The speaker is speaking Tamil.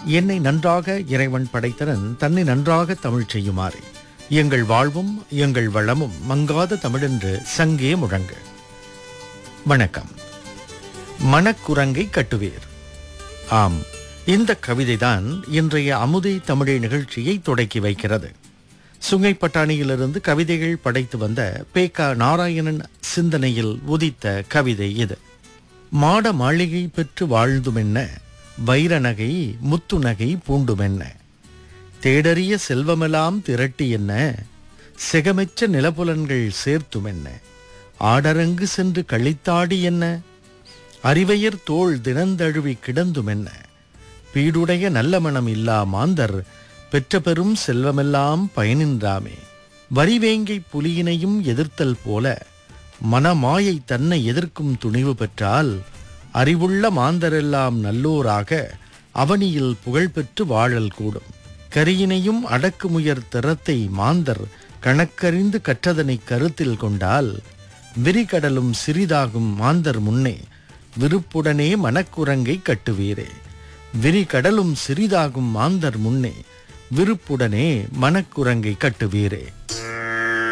என்னை நன்றாக இறைவன் படைத்தனன் தன்னை நன்றாக தமிழ் செய்யுமாறு எங்கள் வாழ்வும் எங்கள் வளமும் மங்காத தமிழென்று சங்கே முழங்க வணக்கம் மனக்குரங்கை கட்டுவீர் ஆம் இந்த கவிதைதான் இன்றைய அமுதை தமிழை நிகழ்ச்சியை தொடக்கி வைக்கிறது சுங்கை பட்டாணியிலிருந்து கவிதைகள் படைத்து வந்த பேக்கா நாராயணன் சிந்தனையில் உதித்த கவிதை இது மாட மாளிகை பெற்று வாழ்ந்துமென்ன வைர நகை முத்து நகை பூண்டுமென்ன தேடறிய செல்வமெல்லாம் திரட்டி என்ன செகமெச்ச நிலப்புலன்கள் சேர்த்துமென்ன ஆடரங்கு சென்று கழித்தாடி என்ன அறிவையர் தோள் தினந்தழுவி கிடந்துமென்ன பீடுடைய நல்ல மனம் இல்லா மாந்தர் பெற்ற பெரும் செல்வமெல்லாம் பயனின்றாமே வரிவேங்கை புலியினையும் எதிர்த்தல் போல மனமாயை தன்னை எதிர்க்கும் துணிவு பெற்றால் அறிவுள்ள மாந்தரெல்லாம் நல்லோராக அவனியில் புகழ்பெற்று வாழல் கூடும் கரியினையும் அடக்குமுயர் திறத்தை மாந்தர் கணக்கறிந்து கற்றதனை கருத்தில் கொண்டால் விரிகடலும் சிறிதாகும் மாந்தர் முன்னே விருப்புடனே மனக்குரங்கை கட்டுவீரே விரிகடலும் சிறிதாகும் மாந்தர் முன்னே விருப்புடனே மனக்குரங்கை கட்டுவீரே